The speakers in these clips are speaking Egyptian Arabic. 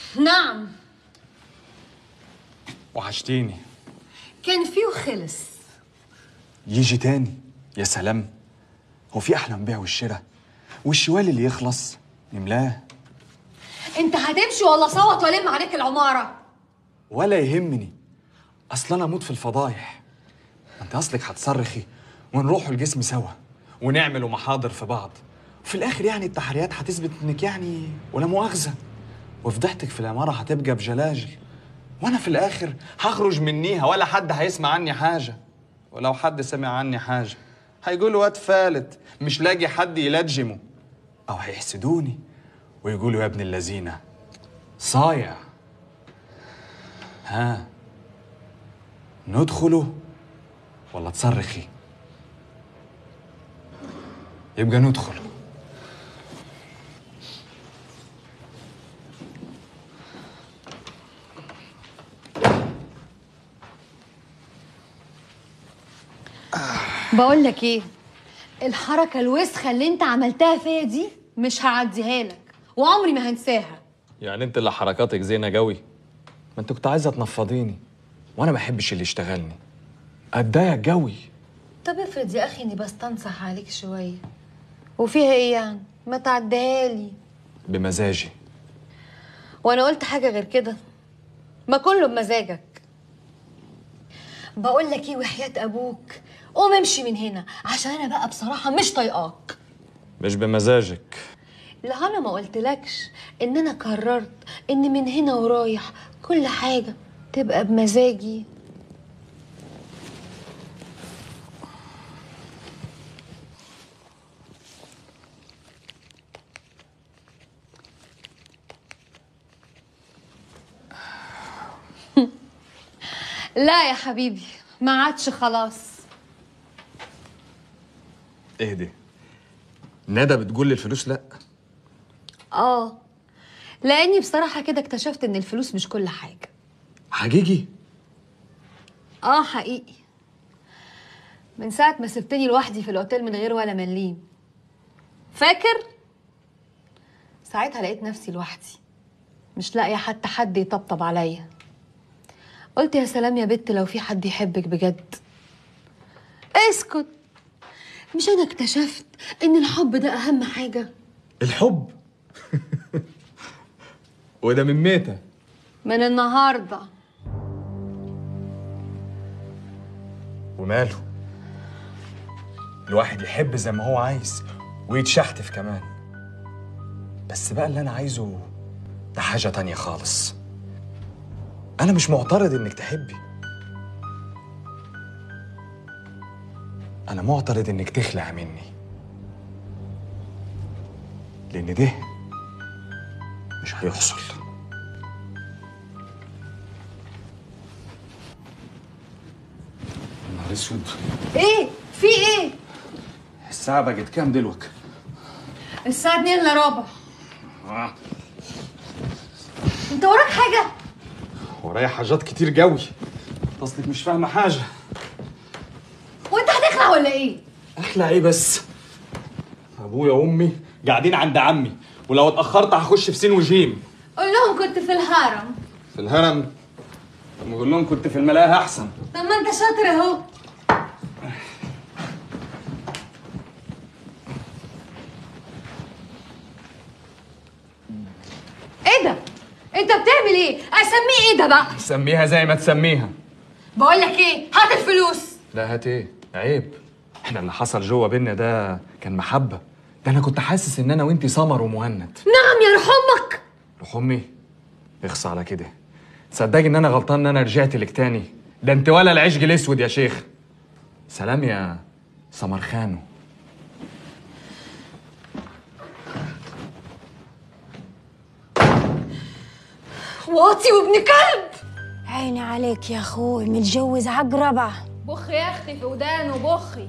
نعم وحشتيني كان فيه وخلص يجي تاني يا سلام هو في احلى من بيع والشراء والشوال اللي يخلص نملاه انت هتمشي ولا صوت والم عليك العماره ولا يهمني اصل انا اموت في الفضايح ما انت اصلك هتصرخي ونروح الجسم سوا ونعملوا محاضر في بعض وفي الاخر يعني التحريات هتثبت انك يعني ولا مؤاخذه وفضحتك في العماره هتبقى بجلاجل وانا في الاخر هخرج منيها ولا حد هيسمع عني حاجه ولو حد سمع عني حاجه هيقولوا واد فالت مش لاقي حد يلجمه او هيحسدوني ويقولوا يا ابن اللذينه صايع ها ندخله ولا تصرخي يبقى ندخل بقول لك ايه الحركه الوسخه اللي انت عملتها فيا دي مش هعديها لك وعمري ما هنساها يعني انت اللي حركاتك زينه قوي ما انت كنت عايزه تنفضيني وانا ما بحبش اللي يشتغلني اتضايق قوي طب افرض يا اخي اني بستنصح عليك شويه وفيها ايه يعني ما تعديها لي بمزاجي وانا قلت حاجه غير كده ما كله بمزاجك بقول لك ايه وحياه ابوك قوم امشي من هنا عشان انا بقى بصراحه مش طايقاك مش بمزاجك لا انا ما قلتلكش ان انا قررت ان من هنا ورايح كل حاجه تبقى بمزاجي لا يا حبيبي ما عادش خلاص اهدي ندى بتقول لي الفلوس لا اه لاني بصراحه كده اكتشفت ان الفلوس مش كل حاجه حقيقي اه حقيقي من ساعة ما سبتني لوحدي في الأوتيل من غير ولا مليم فاكر؟ ساعتها لقيت نفسي لوحدي مش لاقية حتى حد يطبطب عليا قلت يا سلام يا بت لو في حد يحبك بجد اسكت مش أنا اكتشفت إن الحب ده أهم حاجة الحب وده من ميتة من النهارده وماله الواحد يحب زي ما هو عايز ويتشحتف كمان بس بقى اللي انا عايزه ده حاجة تانية خالص انا مش معترض انك تحبي انا معترض انك تخلع مني لان ده مش هيحصل يا نهار اسود إيه؟ في إيه؟ الساعة بقت كام دلوقتي؟ الساعة 2 إلا ربع أنت وراك حاجة؟ ورايا حاجات كتير قوي اصلك مش فاهمه حاجه وأنت هتخلع ولا إيه؟ اخلع ايه بس ابويا وامي قاعدين عند عمي ولو اتاخرت هخش في سين وجيم قول لهم كنت في الهرم في الهرم لما اقول لهم كنت في الملاهي احسن طب ما انت شاطر اهو ايه ده انت بتعمل ايه اسميه ايه ده بقى سميها زي ما تسميها بقول لك ايه هات الفلوس لا هات ايه عيب احنا اللي حصل جوه بينا ده كان محبه ده انا كنت حاسس ان انا وانتي سمر ومهند نعم يا روح امك روح امي اخص على كده تصدقي ان انا غلطان ان انا رجعت لك تاني ده انت ولا العشق الاسود يا شيخ سلام يا سمر خانو واطي وابن كلب عيني عليك يا اخوي متجوز عقربة بخ يا اختي في ودانه بخي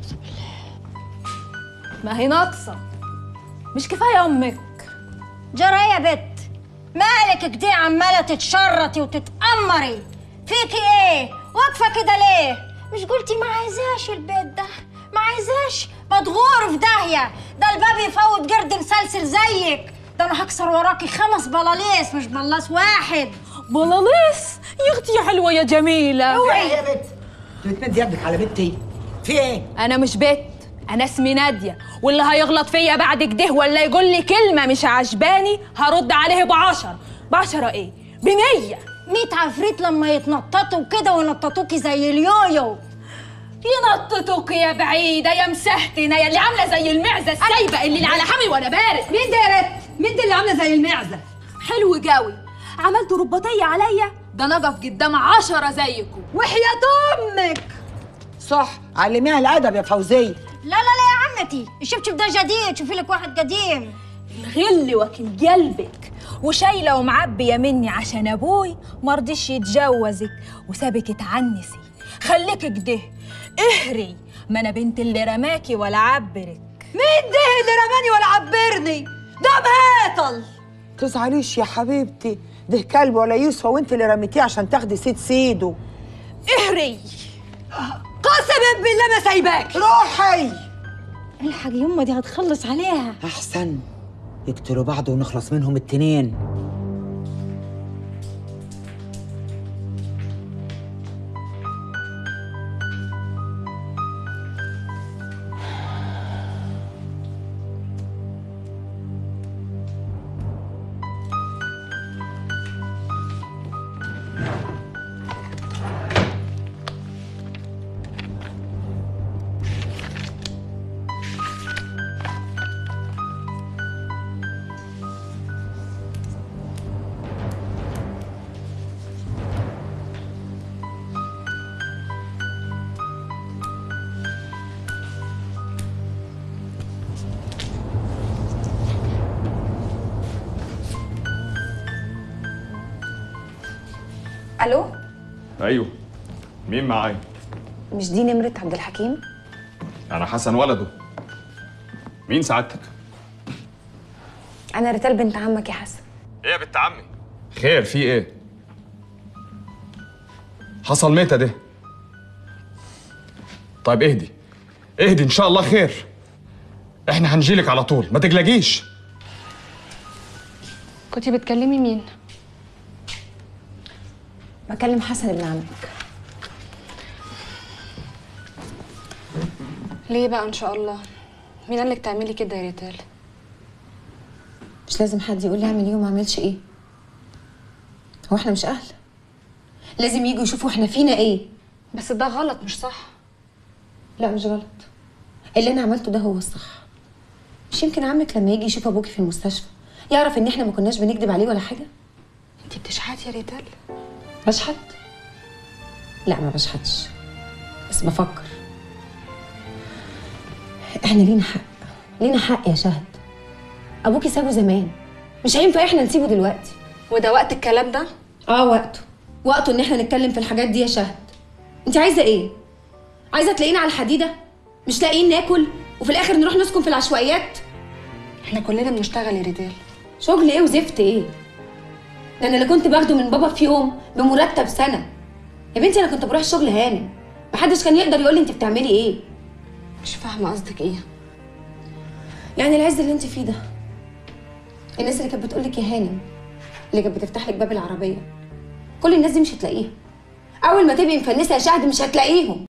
ما هي ناقصه مش كفايه امك جرى يا بت مالك كده عمالة تتشرطي وتتأمري فيكي ايه واقفة كده ليه مش قلتي ما عايزاش البيت ده ما عايزاش مدغور في داهية ده الباب يفوت قرد مسلسل زيك ده انا هكسر وراكي خمس بلاليس مش بلاس واحد بلاليس يا اختي يا حلوه يا جميله اوعي يا بنت بتمد يدك على بنتي في ايه؟ انا مش بت انا اسمي ناديه واللي هيغلط فيا بعد كده ولا يقول لي كلمه مش عجباني هرد عليه بعشر بعشرة ايه بمية ميت عفريت لما يتنططوا كده وينططوكي زي اليويو ينططوك يا بعيده يا مسهتنه يا اللي عامله زي المعزه السايبه اللي على حمي وانا بارد مين ده يا ريت مين ده اللي عامله زي المعزه حلو قوي عملتوا رباطيه عليا ده انا اقف قدام عشرة زيكم وحياه امك صح علميها الادب يا فوزيه لا لا لا يا عمتي الشبشب ده جديد شوفي لك واحد قديم الغل واكل قلبك وشايله ومعبيه مني عشان ابوي مرضيش يتجوزك وسابك تعنسي خليك كده اهري ما انا بنت اللي رماكي ولا عبرك مين ده اللي رماني ولا عبرني ده مهاتل تزعليش يا حبيبتي ده كلب ولا يوسف وانت اللي رميتيه عشان تاخدي سيد سيده اهري قسما بالله ما سايباك روحي الحق يما دي هتخلص عليها احسن يقتلوا بعض ونخلص منهم التنين الو ايوه مين معايا مش دي نمرة عبد الحكيم انا حسن ولده مين سعادتك انا ريتال بنت عمك يا حسن ايه يا بنت عمي خير في ايه حصل متى ده طيب اهدي اهدي ان شاء الله خير احنا هنجيلك على طول ما تقلقيش كنتي بتكلمي مين بكلم حسن ابن عمك ليه بقى ان شاء الله مين قالك تعملي كده يا ريتال مش لازم حد يقول لي اعمل ايه وما اعملش ايه هو احنا مش اهل لازم يجوا يشوفوا احنا فينا ايه بس ده غلط مش صح لا مش غلط اللي انا عملته ده هو الصح مش يمكن عمك لما يجي يشوف ابوكي في المستشفى يعرف ان احنا ما كناش بنكذب عليه ولا حاجه انتي بتشحتي يا ريتال بشحت لا ما بشحتش بس بفكر احنا لينا حق لينا حق يا شهد ابوكي سابه زمان مش هينفع احنا نسيبه دلوقتي وده وقت الكلام ده اه وقته وقته ان احنا نتكلم في الحاجات دي يا شهد انت عايزه ايه عايزه تلاقينا على الحديده مش لاقيين ناكل وفي الاخر نروح نسكن في العشوائيات احنا كلنا بنشتغل يا ريتال شغل ايه وزفت ايه ده انا اللي كنت باخده من بابا في يوم بمرتب سنه يا بنتي انا كنت بروح الشغل هانم محدش كان يقدر يقول لي انت بتعملي ايه مش فاهمه قصدك ايه يعني العز اللي انت فيه ده الناس اللي كانت بتقول لك يا هانم اللي كانت بتفتح لك باب العربيه كل الناس دي مش هتلاقيها اول ما تبقي مفلسه يا شهد مش هتلاقيهم